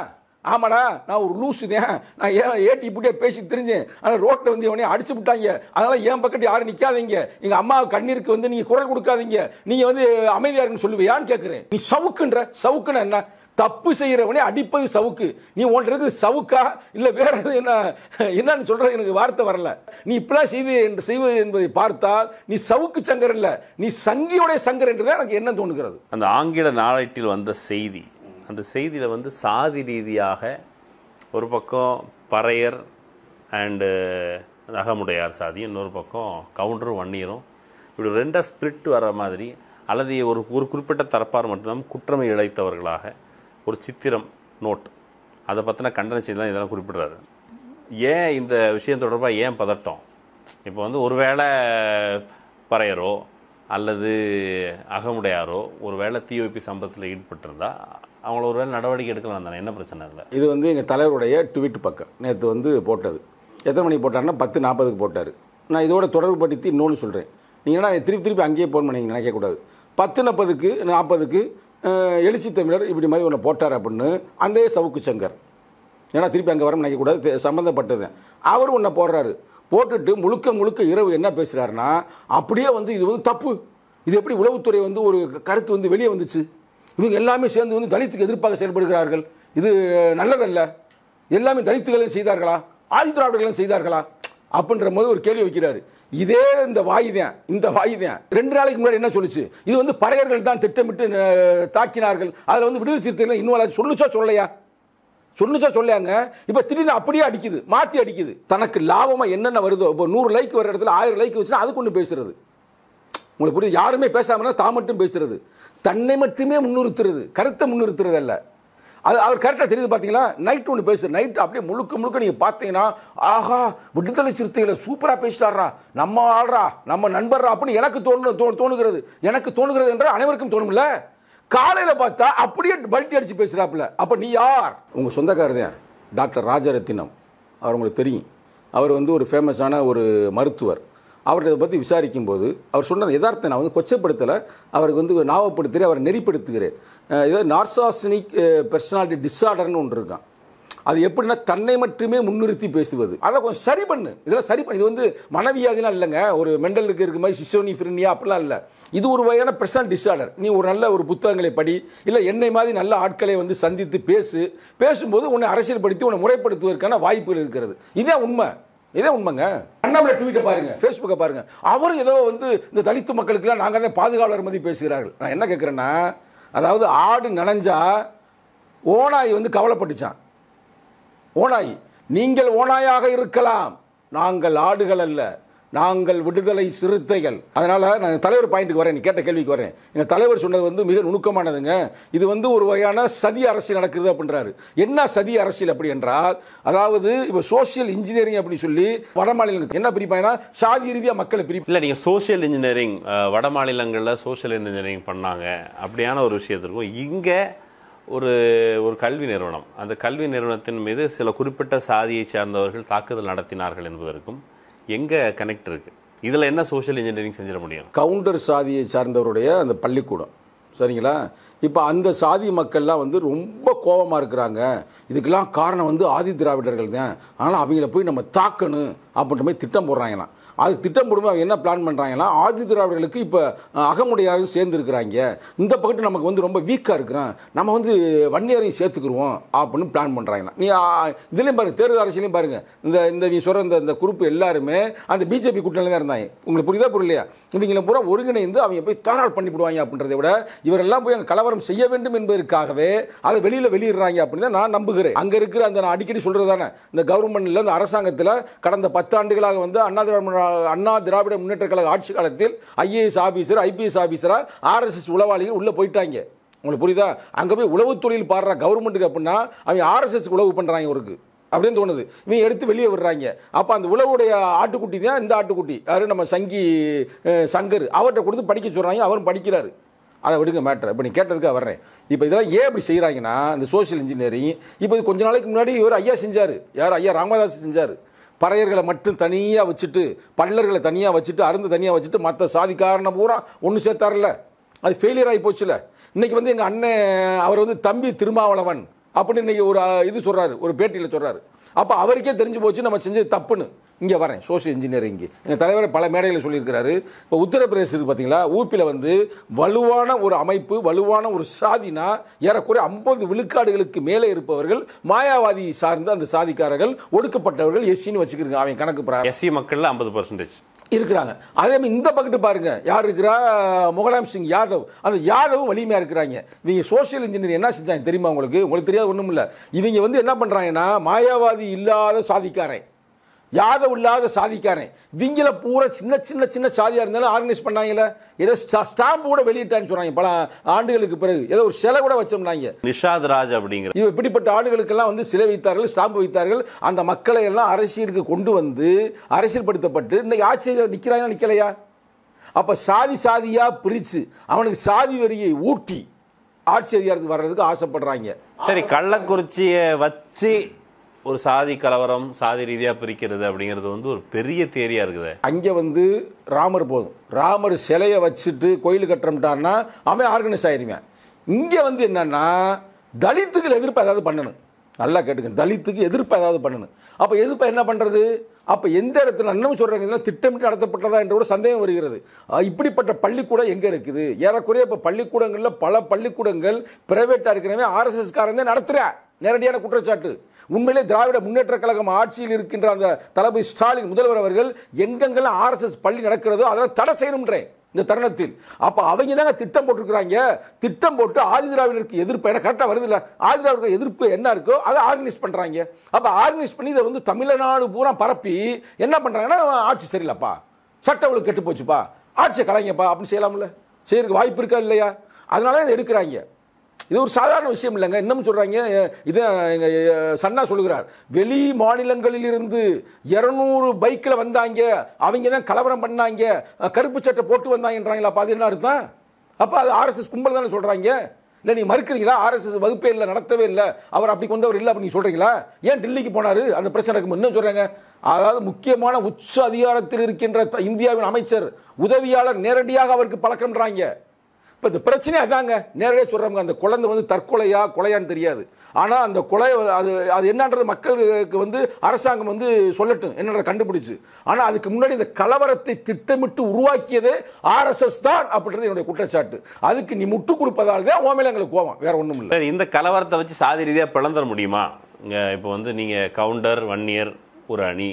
ஆமாடா நான் ஒரு லூசு தான் நான் ஏன் ஏட்டி இப்படியே பேசிட்டு தெரிஞ்சேன் ஆனால் ரோட்டில் வந்து இவனே அடிச்சு விட்டாங்க அதனால என் பக்கத்து யாரும் நிற்காதீங்க எங்கள் அம்மா கண்ணீருக்கு வந்து நீங்கள் குரல் கொடுக்காதீங்க நீங்கள் வந்து அமைதியாக இருக்குன்னு சொல்லுவியான்னு கேட்குறேன் நீ சவுக்குன்ற சவுக்குன்னா என்ன தப்பு செய்கிறவனே அடிப்பது சவுக்கு நீ ஒன்றது சவுக்கா இல்லை வேற எது என்ன என்னன்னு சொல்ற எனக்கு வார்த்தை வரல நீ இப்படிலாம் செய்து என்று செய்வது என்பதை பார்த்தால் நீ சவுக்கு சங்கர் இல்லை நீ சங்கியோடைய சங்கர் என்றுதான் எனக்கு என்ன தோணுகிறது அந்த ஆங்கில நாளேட்டில் வந்த செய்தி அந்த செய்தியில் வந்து சாதி ரீதியாக ஒரு பக்கம் பறையர் அண்டு அகமுடையார் சாதி இன்னொரு பக்கம் கவுண்டரும் வன்னியரும் இப்படி ரெண்டாக ஸ்பிளிட் வர மாதிரி அல்லது ஒரு ஒரு குறிப்பிட்ட தரப்பார் மட்டும்தான் குற்றமை இழைத்தவர்களாக ஒரு சித்திரம் நோட் அதை பற்றின கண்டன செய்தி இதெல்லாம் குறிப்பிடுறாரு ஏன் இந்த விஷயம் தொடர்பாக ஏன் பதட்டம் இப்போ வந்து ஒருவேளை பறையரோ அல்லது அகமுடையாரோ ஒருவேளை தீவைப்பி சம்பவத்தில் ஈடுபட்டிருந்தா அவங்கள ஒருவேளை நடவடிக்கை எடுக்கலாம் தானே என்ன பிரச்சனை இல்லை இது வந்து எங்கள் தலைவருடைய ட்விட் பக்கம் நேற்று வந்து போட்டது எத்தனை மணிக்கு போட்டாருன்னா பத்து நாற்பதுக்கு போட்டார் நான் இதோட தொடர்புபடுத்தி இன்னொன்று சொல்கிறேன் நீங்கள் என்ன திருப்பி திருப்பி அங்கேயே ஃபோன் பண்ணி நினைக்கக்கூடாது பத்து நாற்பதுக்கு நாற்பதுக்கு எழுச்சி தமிழர் இப்படி மாதிரி ஒன்று போட்டார் அப்படின்னு அந்த சவுக்கு சங்கர் ஏன்னா திருப்பி அங்கே வர நினைக்கக்கூடாது தெ- சம்மந்தப்பட்டது அவர் ஒன்றை போடுறாரு போட்டுட்டு முழுக்க முழுக்க இரவு என்ன பேசுகிறாருன்னா அப்படியே வந்து இது வந்து தப்பு இது எப்படி உளவுத்துறை வந்து ஒரு கருத்து வந்து வெளியே வந்துச்சு இவங்க எல்லாமே சேர்ந்து வந்து தலித்துக்கு எதிர்ப்பாக செயல்படுகிறார்கள் இது நல்லதல்ல எல்லாமே தலித்துகளும் செய்தார்களா ஆதி திராவிடர்களும் செய்தார்களா அப்படின்ற போது ஒரு கேள்வி வைக்கிறாரு இதே இந்த வாய் தான் இந்த வாய் தான் ரெண்டு நாளைக்கு முன்னாடி என்ன சொல்லுச்சு இது வந்து பறையர்கள் தான் திட்டமிட்டு அஹ், தாக்கினார்கள் அதில் வந்து விடுதலை சிறுத்தைகள் இன்வால்வ் சொல்லுச்சா சொல்லலையா சொன்னுச்சா சொல்லியாங்க இப்போ திடீர்னு அப்படியே அடிக்குது மாற்றி அடிக்குது தனக்கு லாபமாக என்னென்ன வருதோ இப்போ நூறு லைக் வர இடத்துல ஆயிரம் லைக் வச்சுன்னா அதுக்கு ஒன்று பேசுறது உங்களுக்கு புரியுது யாருமே பேசாம இருந்தா தான் மட்டும் பேசுறது தன்னை மட்டுமே முன்னிறுத்துறது கருத்தை முன்னிறுத்துறது அல்ல அது அவர் கரெக்டாக தெரியுது பார்த்தீங்களா நைட் ஒன்று பேசுற நைட் அப்படியே முழுக்க முழுக்க நீங்கள் பார்த்தீங்கன்னா ஆஹா விடுதலை சிறுத்தைகளை சூப்பராக பேசிட்டாரா நம்ம ஆள்றா நம்ம நண்பர்ரா அப்படின்னு எனக்கு தோணு தோ- தோணுகிறது எனக்கு தோணுகிறது என்றால் அனைவருக்கும் தோணும்ல காலையில் பார்த்தா அப்படியே பல்ட்டி அடிச்சு பேசுகிறாப்புல அப்போ நீ யார் உங்கள் சொந்தக்காரர் தான் டாக்டர் ராஜரத்தினம் அவர் உங்களுக்கு தெரியும் அவர் வந்து ஒரு ஃபேமஸான ஒரு மருத்துவர் அவர்கிட்ட இதை பற்றி விசாரிக்கும் போது அவர் சொன்னது யதார்த்தம் நான் வந்து கொச்சப்படுத்தலை அவருக்கு வந்து ஞாபகப்படுத்துகிறேன் அவரை நெறிப்படுத்துகிறேன் அஹ் இது நார்சாசனிக் பர்சனாலிட்டி டிஸார்டர்னு ஒன்று இருக்கான் அது எப்படின்னா தன்னை மட்டுமே முன்னிறுத்தி பேசுவது அதை கொஞ்சம் சரி பண்ணு இதெல்லாம் சரி பண்ணு இது வந்து மனவியாதிலாம் இல்லைங்க ஒரு மெண்டலுக்கு இருக்க மாதிரி சிசோனிஃபிரினியா அப்படிலாம் இல்லை இது ஒரு வகையான பர்சனல் டிஸார்டர் நீ ஒரு நல்ல ஒரு புத்தகங்களை படி இல்லை என்னை மாதிரி நல்ல ஆட்களை வந்து சந்தித்து பேசு பேசும்போது உன்னை அரசியல்படுத்தி உன்னை முறைப்படுத்துவதற்கான வாய்ப்புகள் இருக்கிறது இதே உண்மை இதே உண்மைங்க அண்ணாமலை ட்வீட்டை பாருங்க ஃபேஸ்புக்கை பாருங்க அவர் ஏதோ வந்து இந்த தலித்து மக்களுக்கெல்லாம் நாங்கள் தான் பாதுகாவலர் மாதிரி பேசுகிறார்கள் நான் என்ன கேட்குறேன்னா அதாவது ஆடு நனைஞ்சா ஓனாய் வந்து கவலைப்பட்டுச்சான் ஓனாய் நீங்கள் ஓனாயாக இருக்கலாம் நாங்கள் ஆடுகள் அல்ல நாங்கள் விடுதலை சிறுத்தைகள் அதனால நான் தலைவர் பாயிண்ட்டுக்கு வரேன் நீ கேட்ட கேள்விக்கு வரேன் எங்கள் தலைவர் சொன்னது வந்து மிக நுணுக்கமானதுங்க இது வந்து ஒரு வகையான சதி அரசியல் நடக்குது அப்படின்றாரு என்ன சதி அரசியல் அப்படி என்றால் அதாவது இப்போ சோஷியல் இன்ஜினியரிங் அப்படி சொல்லி வட மாநிலங்களுக்கு என்ன பிரிப்பாங்கன்னா சாதி ரீதியாக மக்களை பிரிப்பு இல்லை நீங்கள் சோஷியல் இன்ஜினியரிங் வட மாநிலங்களில் சோஷியல் இன்ஜினியரிங் பண்ணாங்க அப்படியான ஒரு விஷயத்திற்கும் இங்கே ஒரு ஒரு கல்வி நிறுவனம் அந்த கல்வி நிறுவனத்தின் மீது சில குறிப்பிட்ட சாதியை சார்ந்தவர்கள் தாக்குதல் நடத்தினார்கள் என்பதற்கும் எங்கே கனெக்ட் இருக்கு இதில் என்ன சோஷியல் இன்ஜினியரிங் செஞ்சிட முடியும் கவுண்டர் சாதியை சார்ந்தவருடைய அந்த பள்ளிக்கூடம் சரிங்களா இப்போ அந்த சாதி மக்கள்லாம் வந்து ரொம்ப கோபமாக இருக்கிறாங்க இதுக்கெல்லாம் காரணம் வந்து ஆதி திராவிடர்கள் தான் ஆனால் அவங்கள போய் நம்ம தாக்கணும் அப்படின்ற மாதிரி திட்டம் போடுறாங்களாம் அது திட்டம் போடும்போது அவங்க என்ன பிளான் பண்ணுறாங்கன்னா ஆதி திராவிடர்களுக்கு இப்போ அகமுடையாரும் சேர்ந்து இருக்கிறாங்க இந்த பக்கத்து நமக்கு வந்து ரொம்ப வீக்காக இருக்கிறோம் நம்ம வந்து வன்னியரையும் சேர்த்துக்குருவோம் அப்படின்னு பிளான் பண்ணுறாங்களாம் நீ ஆ, இதுலேயும் பாருங்க தேர்தல் அரசியலையும் பாருங்க இந்த இந்த நீ சொல்கிற இந்த இந்த குரூப் எல்லாருமே அந்த பிஜேபி கூட்டணியில் தான் இருந்தாங்க உங்களுக்கு புரியுதா புரியலையா இவங்களை பூரா ஒருங்கிணைந்து அவங்க போய் தாராள் பண்ணி விடுவாங்க அப்படின்றதை விட இவரெல்லாம் போய் அங்கே கலவரம் செய்ய வேண்டும் என்பதற்காகவே அதை வெளியில் வெளியிடுறாங்க அப்படின்னு தான் நான் நம்புகிறேன் அங்கே இருக்கிற அந்த நான் அடிக்கடி சொல்கிறது தானே இந்த கவர்மெண்ட்ல இந்த அரசாங்கத்தில் கடந்த பத்தாண்டுகளாக வந்து அண்ணா திராவிட அண்ணா திராவிட முன்னேற்ற கழக ஆட்சி காலத்தில் ஐஏஎஸ் ஆஃபீஸர் ஐபிஎஸ் ஆஃபீஸராக ஆர்எஸ்எஸ் உளவாளிகள் உள்ளே போயிட்டாங்க உங்களுக்கு புரியுதா அங்கே போய் உளவு தொழில் பாடுற கவர்மெண்ட்டுக்கு அப்படின்னா அவங்க ஆர்எஸ்எஸ் உளவு பண்ணுறாங்க அவருக்கு அப்படின்னு தோணுது இவங்க எடுத்து வெளியே விடுறாங்க அப்போ அந்த உழவுடைய ஆட்டுக்குட்டி தான் இந்த ஆட்டுக்குட்டி யாரு நம்ம சங்கி அஹ், சங்கர் அவர்கிட்ட கொடுத்து படிக்க சொல்கிறாங்க அவரும் படிக்கிறாரு அதை விடுங்க மேட்ரு இப்போ நீ கேட்டதுக்காக வர்றேன் இப்போ இதெல்லாம் ஏன் இப்படி செய்கிறாங்கன்னா இந்த சோஷியல் இன்ஜினியரிங் இப்போ இது கொஞ்ச நாளைக்கு முன்னாடி இவர் ஐயா செஞ்சார் யார் ஐயா ராமதாஸ் செஞ்சார் பறையர்களை மட்டும் தனியாக வச்சுட்டு பல்லர்களை தனியாக வச்சுட்டு அருந்து தனியாக வச்சுட்டு மற்ற சாதிக்காரனை பூரா ஒன்று சேர்த்தார்ல அது ஃபெயிலியர் ஆகி போச்சுல இன்னைக்கு வந்து எங்கள் அண்ணன் அவர் வந்து தம்பி திருமாவளவன் அப்படின்னு இன்னைக்கு ஒரு அஹ், இது சொல்றாரு ஒரு பேட்டியில் சொல்றாரு அப்போ அவருக்கே தெரிஞ்சு போச்சு நம்ம செஞ்சது தப்புன்னு இங்கே வரேன் சோஷியல் இன்ஜினியரிங் எங்கள் தலைவர் பல மேடைகளில் சொல்லியிருக்கிறாரு இப்போ உத்தரப்பிரதேச இருக்கு பார்த்தீங்களா ஊப்பியில் வந்து வலுவான ஒரு அமைப்பு வலுவான ஒரு சாதினா ஏறக்குறைய ஐம்பது விழுக்காடுகளுக்கு மேலே இருப்பவர்கள் மாயாவாதி சார்ந்த அந்த சாதிக்காரர்கள் ஒடுக்கப்பட்டவர்கள் எஸ்சின்னு வச்சுக்கிறீங்க அவன் கணக்கு பிரகாரம் எஸ்சி மக்கள்ல ஐம்பது பர்சன்டேஜ் இருக்கிறாங்க அதே மாதிரி இந்த பக்கத்து பாருங்க யார் இருக்கிறா முகலாம் சிங் யாதவ் அந்த யாதவும் வலிமையா இருக்கிறாங்க இவங்க சோஷியல் இன்ஜினியர் என்ன செஞ்சாங்க தெரியுமா உங்களுக்கு உங்களுக்கு தெரியாது ஒண்ணும் இல்ல இவங்க வந்து என்ன பண்றாங்கன்னா மாயாவாதி இல்லாத சாதிக்காரன் யாதவ் இல்லாத சாதிக்காரன் இவங்கள பூரா சின்ன சின்ன சின்ன சாதியா இருந்தாலும் ஆர்கனைஸ் பண்ணாங்கல்ல ஏதோ ஸ்டாம்ப் கூட வெளியிட்டான்னு சொல்றாங்க பல ஆண்டுகளுக்கு பிறகு ஏதோ ஒரு சிலை கூட வச்சோம்னாங்க நிஷாத் ராஜ் அப்படிங்கிற இவ இப்படிப்பட்ட ஆடுகளுக்கெல்லாம் வந்து சிலை வைத்தார்கள் ஸ்டாம்பு வைத்தார்கள் அந்த மக்களை எல்லாம் அரசியலுக்கு கொண்டு வந்து அரசியல்படுத்தப்பட்டு இன்னைக்கு ஆட்சியில் நிற்கிறாங்க நிற்கலையா அப்ப சாதி சாதியா பிரிச்சு அவனுக்கு சாதி வரியை ஊட்டி ஆட்சி அதிகாரத்துக்கு வர்றதுக்கு ஆசைப்படுறாங்க சரி கள்ளக்குறிச்சியை வச்சு ஒரு சாதி கலவரம் சாதி ரீதியா பிரிக்கிறது அப்படிங்கிறது வந்து ஒரு பெரிய தேரியா இருக்குது அங்கே வந்து ராமர் போதும் ராமர் சிலையை வச்சுட்டு கோயில் கட்டுறோம்ட்டான்னா அவன் ஆர்கனைஸ் ஆயிருவேன் இங்கே வந்து என்னன்னா தலித்துகள் எதிர்ப்பு ஏதாவது பண்ணணும் நல்லா கேட்டுங்க தலித்துக்கு எதிர்ப்பு ஏதாவது பண்ணணும் அப்போ எதிர்ப்பு என்ன பண்ணுறது அப்போ எந்த இடத்துல இன்னும் சொல்கிறாங்க இதெல்லாம் திட்டமிட்டு நடத்தப்பட்டதா என்ற கூட சந்தேகம் வருகிறது அஹ் இப்படிப்பட்ட பள்ளிக்கூடம் எங்கே இருக்குது ஏறக்குறைய இப்போ பள்ளிக்கூடங்களில் பல பள்ளிக்கூடங்கள் பிரைவேட்டாக இருக்கிறவங்க ஆர்எஸ்எஸ் காரன் நடத்துகிறா நேரடியான குற்றச்சாட்டு உண்மையிலே திராவிட முன்னேற்ற கழகம் ஆட்சியில் இருக்கின்ற அந்த தளபதி ஸ்டாலின் முதல்வர் அவர்கள் எங்கெங்கெல்லாம் ஆர்எஸ்எஸ் பள்ளி நடக்கிறதோ அதெல்லாம் தடை செய்யணும்ன்றேன் இந்த தருணத்தில் அப்ப அவங்க தாங்க திட்டம் போட்டிருக்கிறாங்க திட்டம் போட்டு ஆதிதிராவிடருக்கு எதிர்ப்பு ஏன்னா கரெக்டாக வருது இல்லை ஆதிதிராவிடருக்கு எதிர்ப்பு என்ன இருக்கோ அதை ஆர்கனைஸ் பண்றாங்க அப்ப ஆர்கனைஸ் பண்ணி இதை வந்து தமிழ்நாடு பூரா பரப்பி என்ன பண்றாங்கன்னா ஆட்சி சரியில்லைப்பா சட்ட ஒழுங்கு கெட்டு போச்சுப்பா ஆட்சியை கலைங்கப்பா அப்படின்னு செய்யலாம்ல செய்யறதுக்கு வாய்ப்பு இருக்கா இல்லையா அதனால இதை எடுக்கிறாங்க இது ஒரு சாதாரண விஷயம் இல்லைங்க இன்னும் சொல்றாங்க அஹ், இதை எங்க அஹ், சன்னா சொல்லுகிறார் வெளி மாநிலங்களில் இருந்து இருநூறு பைக்கில் வந்தாங்க அவங்க தான் கலவரம் பண்ணாங்க அஹ், கருப்பு சட்டை போட்டு வந்தாங்கன்றாங்களா அப்ப அது என்ன அர்த்தம் அப்போ அது ஆர்எஸ்எஸ் கும்பல் தானே சொல்றாங்க இல்லை நீங்க மறுக்கிறீங்களா ஆர்எஸ்எஸ் வகுப்பே இல்லை நடத்தவே இல்லை அவர் அப்படி கொண்டவர் இல்லை அப்படி சொல்றீங்களா ஏன் டெல்லிக்கு போனாரு அந்த பிரச்சனைக்கு இன்னும் சொல்றாங்க அதாவது முக்கியமான உச்ச அதிகாரத்தில் இருக்கின்ற த- இந்தியாவின் அமைச்சர் உதவியாளர் நேரடியாக அவருக்கு பழக்கம்ன்றாங்க இப்போ இந்த பிரச்சனை அதாங்க நேரடியாக சொல்கிறாங்க அந்த குழந்தை வந்து தற்கொலையா கொலையான்னு தெரியாது ஆனால் அந்த கொலை அது அது என்னன்றது மக்களுக்கு வந்து அரசாங்கம் வந்து சொல்லட்டும் என்னன்றதை கண்டுபிடிச்சு ஆனால் அதுக்கு முன்னாடி இந்த கலவரத்தை திட்டமிட்டு உருவாக்கியதே ஆர்எஸ்எஸ் தான் அப்படின்றது என்னுடைய குற்றச்சாட்டு அதுக்கு நீ முட்டு கொடுப்பதால் தான் உன் மேலே எங்களுக்கு கோவம் வேற ஒன்றும் இல்லை சரி இந்த கலவரத்தை வச்சு சாதி ரீதியா பிளந்துட முடியுமா இங்க இப்போ வந்து நீங்க கவுண்டர் வன்னியர் ஒரு அணி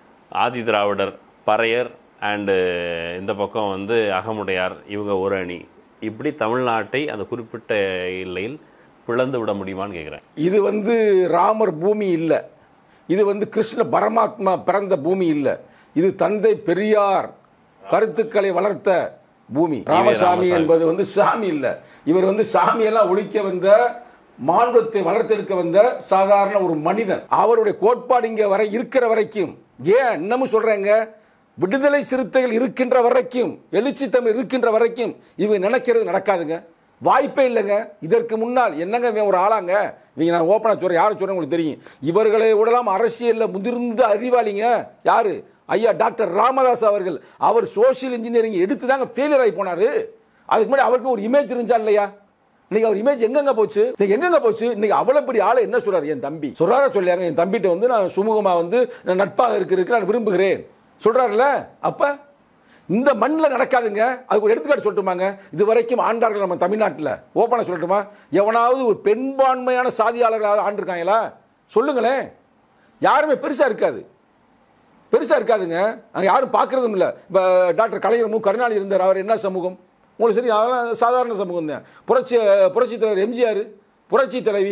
ஆதி திராவிடர் பறையர் அண்டு இந்த பக்கம் வந்து அகமுடையார் இவங்க ஒரு அணி இப்படி தமிழ்நாட்டை அந்த குறிப்பிட்ட எல்லையில் பிளந்து விட முடியுமான்னு கேட்குறேன் இது வந்து ராமர் பூமி இல்லை இது வந்து கிருஷ்ண பரமாத்மா பிறந்த பூமி இல்லை இது தந்தை பெரியார் கருத்துக்களை வளர்த்த பூமி ராமசாமி ராமசாமி. என்பது வந்து சாமி இல்லை இவர் வந்து சாமியெல்லாம் ஒழிக்க வந்த மானுடத்தை வளர்த்தெடுக்க வந்த சாதாரண ஒரு மனிதன் அவருடைய கோட்பாடு இங்க வரை இருக்கிற வரைக்கும் ஏன் இன்னமும் சொல்றேங்க விடுதலை சிறுத்தைகள் இருக்கின்ற வரைக்கும் எழுச்சி தமிழ் இருக்கின்ற வரைக்கும் இவங்க நினைக்கிறது நடக்காதுங்க வாய்ப்பே இல்லைங்க இதற்கு முன்னால் என்னங்க இவன் ஒரு ஆளாங்க இவங்க நான் ஓப்பனாக சொல்கிறேன் யாரை சொல்கிறேன் உங்களுக்கு தெரியும் இவர்களை விடலாம் அரசியலில் முதிர்ந்த அறிவாளிங்க யாரு ஐயா டாக்டர் ராமதாஸ் அவர்கள் அவர் சோஷியல் இன்ஜினியரிங் எடுத்து தாங்க ஃபெயிலியர் ஆகி போனாரு அதுக்கு முன்னாடி அவருக்கு ஒரு இமேஜ் இருந்துச்சா இல்லையா இன்னைக்கு அவர் இமேஜ் எங்கெங்க போச்சு இன்னைக்கு எங்கெங்க போச்சு இன்னைக்கு அவ்வளவு பெரிய ஆளை என்ன சொல்றாரு என் தம்பி சொல்றாரா சொல்லியாங்க என் தம்பிட்ட வந்து நான் சுமூகமா வந்து நான் நட்பாக இருக்கிறதுக்கு நான் விரும்புகிறேன் சொல்றாருல்ல அப்ப இந்த மண்ணில் நடக்காதுங்க அதுக்கு ஒரு எடுத்துக்காட்டு சொல்லட்டுமாங்க இது வரைக்கும் ஆண்டார்கள் நம்ம தமிழ்நாட்டில் ஓப்பனாக சொல்லட்டுமா எவனாவது ஒரு பெண்பான்மையான சாதியாளர்கள் ஆண்டிருக்காங்களா சொல்லுங்களேன் யாருமே பெருசாக இருக்காது பெருசாக இருக்காதுங்க அங்கே யாரும் பார்க்கறதும் இல்லை இப்போ டாக்டர் கலைஞர் மு கருணாநிதி இருந்தார் அவர் என்ன சமூகம் உங்களுக்கு சரி அதெல்லாம் சாதாரண சமூகம் தான் புரட்சி புரட்சி தலைவர் எம்ஜிஆர் புரட்சி தலைவி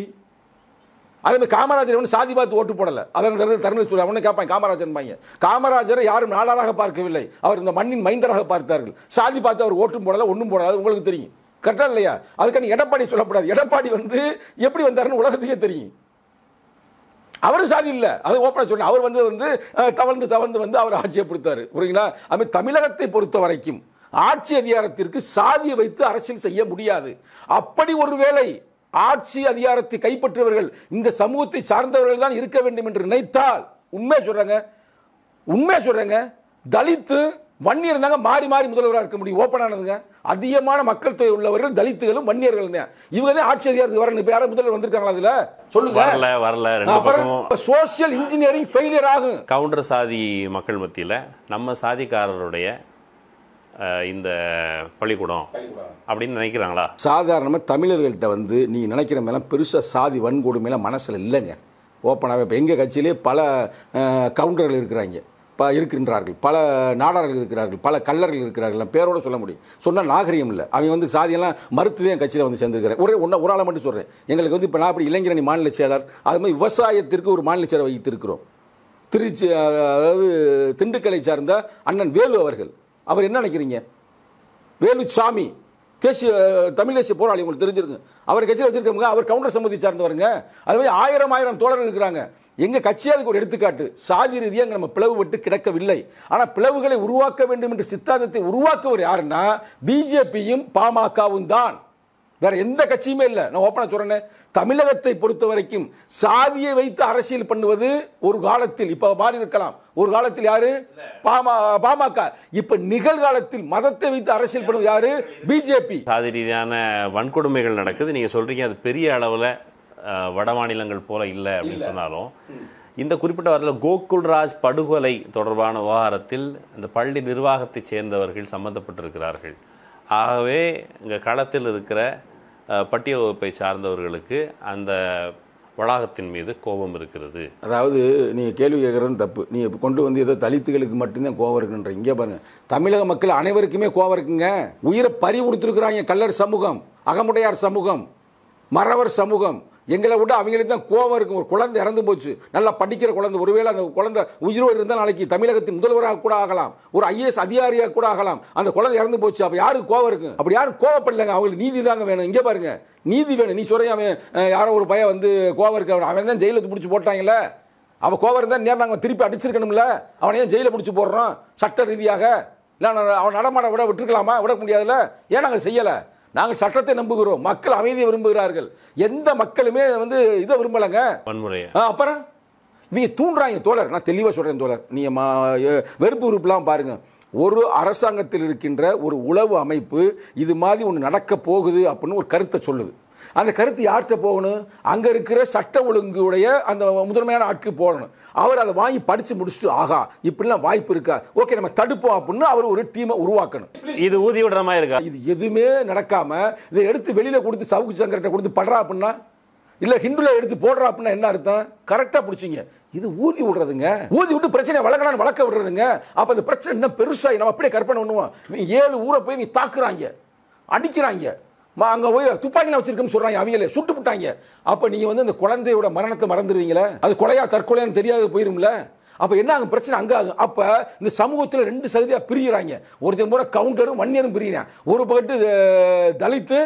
அதே மாதிரி காமராஜர் வந்து சாதி பார்த்து ஓட்டு போடல அதன் தருண தருண சொல்லி அவனு கேட்பாங்க காமராஜர் பையன் காமராஜரை யாரும் நாடாராக பார்க்கவில்லை அவர் இந்த மண்ணின் மைந்தராக பார்த்தார்கள் சாதி பார்த்து அவர் ஓட்டும் போடல ஒன்றும் போடல அது உங்களுக்கு தெரியும் கரெக்டா இல்லையா அதுக்கான எடப்பாடி சொல்லக்கூடாது எடப்பாடி வந்து எப்படி வந்தாருன்னு உலகத்துக்கே தெரியும் அவரும் சாதி இல்லை அது ஓப்பனாக சொன்னேன் அவர் வந்து வந்து அஹ், தவழ்ந்து தவழ்ந்து வந்து அவர் ஆட்சியை பிடித்தாரு புரியுங்களா அது தமிழகத்தை பொறுத்த வரைக்கும் ஆட்சி அதிகாரத்திற்கு சாதியை வைத்து அரசியல் செய்ய முடியாது அப்படி ஒருவேளை ஆட்சி அதிகாரத்தை கைப்பற்றியவர்கள் இந்த சமூகத்தை சார்ந்தவர்கள் தான் இருக்க வேண்டும் என்று நினைத்தால் உண்மையை சொல்றாங்க உண்மையை சொல்றேங்க தலித்து வன்னியர் இருந்தாங்க மாறி மாறி முதல்வராக இருக்க முடியும் ஓப்பனானதுங்க அதிகமான மக்கள் தொகை உள்ளவர்கள் தலித்துகளும் வன்னியர்களும் தான் இவங்க தான் ஆட்சி அதிகாரத்துக்கு வரணும் இப்போ யாரும் முதல்வர் வந்திருக்காங்களா அதுல சொல்லுங்க வரல வரல ரெண்டு பக்கமும் அப்புறம் சோசியல் இன்ஜினியரிங் ஃபெயிலியர் ஆகும் கவுண்டர் சாதி மக்கள் மத்தியில் நம்ம சாதிக்காரருடைய அஹ், இந்த பள்ளிக்கூடம் அப்படின்னு நினைக்கிறாங்களா சாதாரணமாக தமிழர்கள்ட்ட வந்து நீ நினைக்கிற மேலே பெருசாக சாதி வன்கொடுமையெல்லாம் மனசில் இல்லைங்க ஓப்பனாகவே இப்போ எங்கள் கட்சியிலே பல அஹ், கவுண்டர்கள் இருக்கிறாங்க ப இருக்கின்றார்கள் பல நாடார்கள் இருக்கிறார்கள் பல கல்லர்கள் இருக்கிறார்கள் நான் பேரோட சொல்ல முடியும் சொன்னால் நாகரிகம் இல்லை அவங்க வந்து சாதியெல்லாம் மறுத்து என் கட்சியில் வந்து சேர்ந்துருக்கிறேன் ஒரே ஒன்று ஒரு ஆளை மட்டும் சொல்கிறேன் எங்களுக்கு வந்து இப்போ நான் அப்படி இளைஞரணி மாநில செயலர் அது மாதிரி விவசாயத்திற்கு ஒரு மாநில செயலர் வைத்திருக்கிறோம் திருச்சி அதாவது திண்டுக்கலை சார்ந்த அண்ணன் வேலு அவர்கள் அவர் என்ன நினைக்கிறீங்க வேலுச்சாமி தேசிய தமிழ் தேசிய போராளி உங்களுக்கு தெரிஞ்சிருக்கு அவர் கட்சியில் வச்சிருக்கவங்க அவர் கவுண்டர் சமூகத்தை சார்ந்தவருங்க அது மாதிரி ஆயிரம் ஆயிரம் தோழர்கள் இருக்கிறாங்க எங்க கட்சியா அதுக்கு ஒரு எடுத்துக்காட்டு சாதி ரீதியாக நம்ம பிளவுபட்டு கிடக்கவில்லை ஆனால் பிளவுகளை உருவாக்க வேண்டும் என்ற சித்தாந்தத்தை உருவாக்குவர் யாருன்னா பிஜேபியும் பாமகவும் தான் வேற எந்த கட்சியுமே இல்லை நான் ஓப்பனாக சொல்றேன் தமிழகத்தை பொறுத்த வரைக்கும் சாதியை வைத்து அரசியல் பண்ணுவது ஒரு காலத்தில் இப்ப மாறி இருக்கலாம் ஒரு காலத்தில் யாரு பாமா பாமக இப்ப நிகழ்காலத்தில் மதத்தை வைத்து அரசியல் பண்ணுவது யாரு பிஜேபி சாதி ரீதியான வன்கொடுமைகள் நடக்குது நீங்கள் சொல்கிறீங்க அது பெரிய அளவில் வட மாநிலங்கள் போல இல்லை அப்படின்னு சொன்னாலும் இந்த குறிப்பிட்ட வாரத்தில் கோகுல்ராஜ் படுகொலை தொடர்பான விவகாரத்தில் இந்த பள்ளி நிர்வாகத்தைச் சேர்ந்தவர்கள் சம்பந்தப்பட்டிருக்கிறார்கள் ஆகவே இங்கே களத்தில் இருக்கிற அஹ், பட்டியல் வகுப்பை சார்ந்தவர்களுக்கு அந்த வளாகத்தின் மீது கோபம் இருக்கிறது அதாவது நீங்க கேள்வி கேட்கறது தப்பு நீங்க இப்ப கொண்டு வந்து ஏதோ தலித்துகளுக்கு மட்டும்தான் கோவம் இருக்குன்ற இங்கே பாருங்க தமிழக மக்கள் அனைவருக்குமே கோவம் இருக்குங்க உயிரை பறி கொடுத்துருக்குறாங்க கல்லர் சமூகம் அகமுடையார் சமூகம் மறவர் சமூகம் எங்களை விட அவங்களுக்கு தான் கோவம் இருக்கும் ஒரு குழந்தை இறந்து போச்சு நல்லா படிக்கிற குழந்தை ஒருவேளை அந்த குழந்தை உயிரோடு இருந்தால் நாளைக்கு தமிழகத்தின் முதல்வராக கூட ஆகலாம் ஒரு ஐஏஎஸ் அதிகாரியாக கூட ஆகலாம் அந்த குழந்தை இறந்து போச்சு அப்போ யாருக்கு கோவம் இருக்கு அப்படி யாரும் கோவப்படலைங்க அவங்களுக்கு நீதி தாங்க வேணும் இங்கே பாருங்க நீதி வேணும் நீ சொல்ற அவன் அஹ், யாரோ ஒரு பையன் வந்து கோவம் இருக்கு அவன் அவன் தான் ஜெயிலுக்கு பிடிச்சி போட்டாங்கல்ல அவன் கோவம் இருந்தால் நேரம் நாங்கள் திருப்பி அடிச்சிருக்கணும்ல அவனை ஏன் ஜெயிலில் பிடிச்சி போடுறோம் சட்ட ரீதியாக இல்லை அவன் நடமாட விட விட்டுருக்கலாமா விட முடியாதுல்ல ஏன் நாங்கள் செய்யலை நாங்கள் சட்டத்தை நம்புகிறோம் மக்கள் அமைதியை விரும்புகிறார்கள் எந்த மக்களுமே வந்து இதை விரும்பலைங்க வன்முறையை ஆ, அப்புறம் நீங்க தூண்டுறாங்க தோழர் நான் தெளிவாக சொல்கிறேன் தோழர் நீங்கள் மா எ- வெறுப்பு உறுப்புலாம் பாருங்க ஒரு அரசாங்கத்தில் இருக்கின்ற ஒரு உளவு அமைப்பு இது மாதிரி ஒன்று நடக்க போகுது அப்படின்னு ஒரு கருத்தை சொல்லுது அந்த கருத்து யார்கிட்ட போகணும் அங்கே இருக்கிற சட்ட ஒழுங்குடைய அந்த முதன்மையான ஆட்கு போகணும் அவர் அதை வாங்கி படித்து முடிச்சுட்டு ஆகா இப்படிலாம் வாய்ப்பு இருக்கா ஓகே நம்ம தடுப்போம் அப்படின்னு அவர் ஒரு டீமை உருவாக்கணும் இது ஊதி விடுற மாதிரி இருக்கா இது எதுவுமே நடக்காம இதை எடுத்து வெளியில கொடுத்து சவுக்கு சங்கர்கிட்ட கொடுத்து படுறா அப்படின்னா இல்ல ஹிந்துல எடுத்து போடுறா அப்படின்னா என்ன அர்த்தம் கரெக்டா பிடிச்சிங்க இது ஊதி விடுறதுங்க ஊதி விட்டு பிரச்சனை வளர்க்கணும் வளர்க்க விடுறதுங்க அப்ப இந்த பிரச்சனை இன்னும் பெருசாகி நம்ம அப்படியே கற்பனை பண்ணுவோம் இவங்க ஏழு ஊரை போய் நீ தாக்குறாங்க அடிக்கிறாங்க ம- அங்க போய் துப்பாக்கிலாம் வச்சிருக்கோம்னு சொல்றாங்க அவியலே சுட்டு விட்டாங்க அப்ப நீங்க வந்து அந்த குழந்தையோட மரணத்தை மறந்துடுவீங்களே அது கொலையா தற்கொலையான்னு தெரியாது போயிரும்ல அப்ப என்ன ஆகும் பிரச்சனை அங்க ஆகும் அப்ப இந்த சமூகத்துல ரெண்டு சதவீதா பிரிகிறாங்க ஒருத்தன் பூரா கவுண்டரும் வன்னியரும் பிரிகிறான் ஒரு பக்கத்து அஹ், தலித்து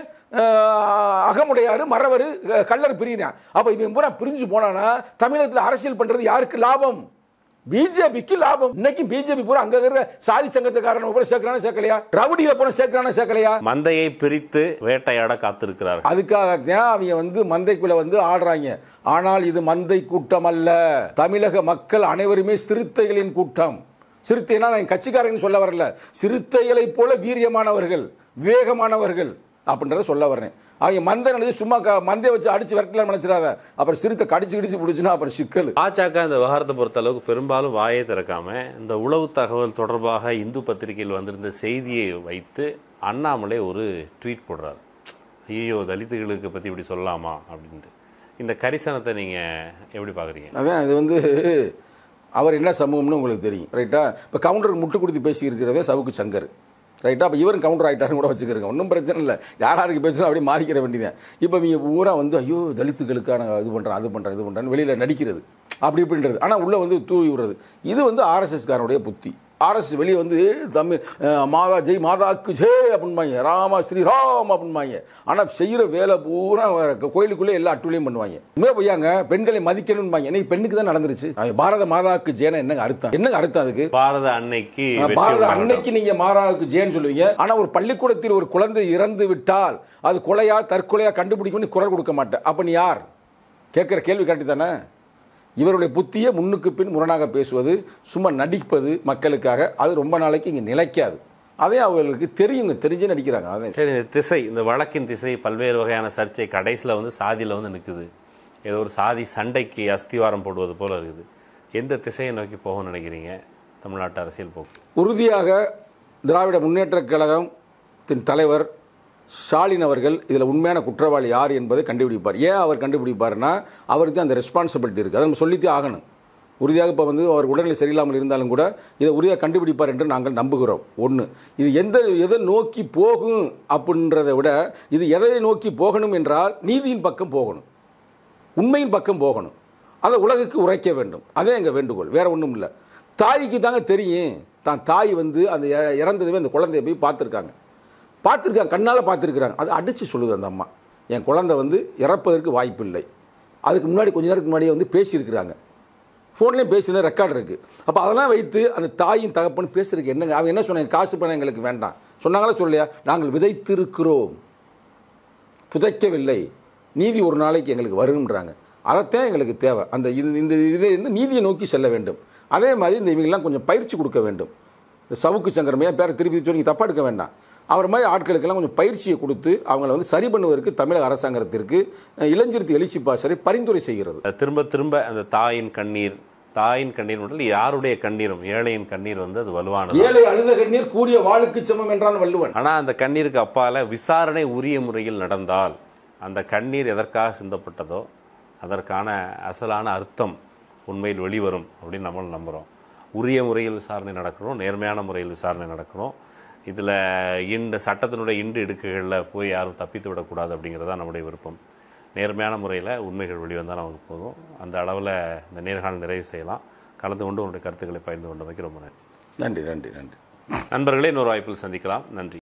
அஹ், அகமுடையாரு மறவர் அஹ், கல்லர் பிரிகிறான் அப்ப இவன் பூரா பிரிஞ்சு போனானா தமிழகத்துல அரசியல் பண்றது யாருக்கு லாபம் பிஜேபிக்கு லாபம் இன்னைக்கு பிஜேபி பூரா அங்க இருக்கிற சாதி சங்கத்துக்காரன் பூரா சேர்க்கிறானா சேர்க்கலையா ரவுடியில பூரா சேர்க்கிறானா சேர்க்கலையா மந்தையை பிரித்து வேட்டையாட காத்திருக்கிறார்கள் அதுக்காகத்தான் அவங்க வந்து மந்தைக்குள்ள வந்து ஆடுறாங்க ஆனால் இது மந்தை கூட்டம் அல்ல தமிழக மக்கள் அனைவருமே சிறுத்தைகளின் கூட்டம் சிறுத்தைனா நான் கட்சிக்காரங்க சொல்ல வரல சிறுத்தைகளை போல வீரியமானவர்கள் விவேகமானவர்கள் அப்படின்றத சொல்ல வர்றேன் அவங்க மந்தை நினைச்சு சும்மா க- மந்தையை வச்சு அடிச்சு விரட்டலாம் நினைச்சிடாத அப்புறம் சிறுத்தை கடிச்சு கிடிச்சு பிடிச்சுன்னா அப்புறம் சிக்கல் பாஜக இந்த விவகாரத்தை பொறுத்த அளவுக்கு பெரும்பாலும் வாயை திறக்காம இந்த உளவு தகவல் தொடர்பாக இந்து பத்திரிகையில் வந்திருந்த செய்தியை வைத்து அண்ணாமலை ஒரு ட்வீட் போடுறாரு ஐயோ தலித்துகளுக்கு பற்றி இப்படி சொல்லலாமா அப்படின்ட்டு இந்த கரிசனத்தை நீங்கள் எப்படி பார்க்குறீங்க அதான் அது வந்து அவர் என்ன சமூகம்னு உங்களுக்கு தெரியும் ரைட்டா இப்போ கவுண்டருக்கு முட்டு கொடுத்து பேசியிருக்கிறதே சவுக்கு சங்கர் ரைட்டா அப்போ இவரும் கவுண்டர் ஆகிட்டாருன்னு கூட வச்சுக்கிறங்க ஒன்றும் பிரச்சனை இல்லை யார் யாருக்கு பேசணும் அப்படியே மாறிக்கிற வேண்டியதான் இப்போ இவங்க பூரா வந்து ஐயோ தலித்துகளுக்கான இது பண்ணுறேன் அது பண்ணுறேன் இது பண்ணுறேன்னு வெளியில் நடிக்கிறது அப்படி இப்படின்றது ஆனால் உள்ளே வந்து தூவி விடுறது இது வந்து ஆர்எஸ்எஸ்காரனுடைய புத்தி ஆர்எஸ் வெளியே வந்து தமிழ் அஹ், மாதா ஜெய் மாதாக்கு ஜெய் அப்படின்பாங்க ராமா ஸ்ரீராம் அப்படின்பாங்க ஆனால் செய்கிற வேலை பூரா வ- கோயிலுக்குள்ளே எல்லா அட்டுலையும் பண்ணுவாங்க உண்மையாக பொய்யாங்க பெண்களை மதிக்கணும்பாங்க இன்னைக்கு பெண்ணுக்கு தான் நடந்துருச்சு அது பாரத மாதாக்கு ஜெயனா என்னங்க அர்த்தம் என்னங்க அர்த்தம் அதுக்கு பாரத அன்னைக்கு வெற்றி பாரத கொண்டாடணும். அன்னைக்கு நீங்க மாறாவுக்கு ஜேன்னு சொல்லுவீங்க ஆனா ஒரு பள்ளிக்கூடத்தில் ஒரு குழந்தை இறந்து விட்டால் அது கொலையா தற்கொலையா கண்டுபிடிக்கணும்னு குரல் கொடுக்க மாட்டேன் அப்ப நீ யார் கேட்கிற கேள்வி கரெக்ட் தானே இவருடைய புத்தியை முன்னுக்கு பின் முரணாக பேசுவது சும்மா நடிப்பது மக்களுக்காக அது ரொம்ப நாளைக்கு இங்கே நிலைக்காது அதே அவர்களுக்கு தெரியுங்க தெரிஞ்சே நடிக்கிறாங்க அதே சரி இந்த திசை இந்த வழக்கின் திசை பல்வேறு வகையான சர்ச்சை கடைசியில் வந்து சாதியில் வந்து நிற்குது ஏதோ ஒரு சாதி சண்டைக்கு அஸ்திவாரம் போடுவது போல இருக்குது எந்த திசையை நோக்கி போகும்னு நினைக்கிறீங்க தமிழ்நாட்டு அரசியல் போக்கு உறுதியாக திராவிட முன்னேற்றக் கழகத்தின் தலைவர் ஸ்டாலின் அவர்கள் இதில் உண்மையான குற்றவாளி யார் என்பதை கண்டுபிடிப்பார் ஏன் அவர் கண்டுபிடிப்பார்னா அவருக்கு தான் அந்த ரெஸ்பான்சிபிலிட்டி இருக்குது அதை நம்ம சொல்லித்தே ஆகணும் உறுதியாக இப்போ வந்து அவர் உடல்நிலை சரியில்லாமல் இருந்தாலும் கூட இதை உறுதியாக கண்டுபிடிப்பார் என்று நாங்கள் நம்புகிறோம் ஒன்று இது எந்த எதை நோக்கி போகும் அப்படின்றதை விட இது எதை நோக்கி போகணும் என்றால் நீதியின் பக்கம் போகணும் உண்மையின் பக்கம் போகணும் அதை உலகுக்கு உரைக்க வேண்டும் அதே எங்கள் வேண்டுகோள் வேற ஒன்றும் இல்லை தாய்க்கு தாங்க தெரியும் தான் தாய் வந்து அந்த இ- இறந்ததுவே அந்த குழந்தைய போய் பார்த்துருக்காங்க பார்த்துருக்காங்க கண்ணால் பார்த்துருக்குறாங்க அது அடித்து சொல்லுது அந்த அம்மா என் குழந்தை வந்து இறப்பதற்கு வாய்ப்பு இல்லை அதுக்கு முன்னாடி கொஞ்ச நேரத்துக்கு முன்னாடியே வந்து பேசியிருக்கிறாங்க ஃபோன்லேயும் பேசின ரெக்கார்டு இருக்குது அப்போ அதெல்லாம் வைத்து அந்த தாயின் தகப்பன் பேசுறதுக்கு என்னங்க அவங்க என்ன சொன்னாங்க காசு பணம் எங்களுக்கு வேண்டாம் சொன்னாங்களா சொல்லையா நாங்கள் விதைத்திருக்கிறோம் புதைக்கவில்லை நீதி ஒரு நாளைக்கு எங்களுக்கு வரும்ன்றாங்க அதைத்தான் எங்களுக்கு தேவை அந்த இது இந்த இதை வந்து நீதியை நோக்கி செல்ல வேண்டும் அதே மாதிரி இந்த இவங்கெல்லாம் கொஞ்சம் பயிற்சி கொடுக்க வேண்டும் இந்த சவுக்கு சங்கரம் ஏன் பேரை திருப்பி சொல்லி தப்பாக எடுக்க வேண்டாம் அவர் மாதிரி ஆட்களுக்கெல்லாம் கொஞ்சம் பயிற்சியை கொடுத்து அவங்கள வந்து சரி பண்ணுவதற்கு தமிழக அரசாங்கத்திற்கு அஹ், இளஞ்சிறுத்தை எழுச்சி பாசறை பரிந்துரை செய்கிறது அது திரும்ப திரும்ப அந்த தாயின் கண்ணீர் தாயின் கண்ணீர் மட்டும் இல்ல, யாருடைய கண்ணீரும் ஏழையின் கண்ணீர் வந்து அது வலுவானது ஏழை அழுத கண்ணீர் கூறிய வாளுக்கு சமம் என்றான் வள்ளுவன் ஆனால் அந்த கண்ணீருக்கு அப்பால விசாரணை உரிய முறையில் நடந்தால் அந்த கண்ணீர் எதற்காக சிந்தப்பட்டதோ அதற்கான அசலான அர்த்தம் உண்மையில் வெளிவரும் அப்படின்னு நம்ம நம்புகிறோம் உரிய முறையில் விசாரணை நடக்கணும் நேர்மையான முறையில் விசாரணை நடக்கணும் இதில் இந்த சட்டத்தினுடைய இண்டு இடுக்குகளில் போய் யாரும் தப்பித்து விடக்கூடாது அப்படிங்கிறது தான் நம்முடைய விருப்பம் நேர்மையான முறையில் உண்மைகள் வெளிவந்தால் நமக்கு போதும் அந்த அளவில் இந்த நேர்காணல் நிறைவு செய்யலாம் கலந்து கொண்டு உங்களுடைய கருத்துக்களை பகிர்ந்து கொண்டமைக்கு ரொம்ப நன்றி நன்றி நன்றி நன்றி நண்பர்களே இன்னொரு வாய்ப்பில் சந்திக்கலாம் நன்றி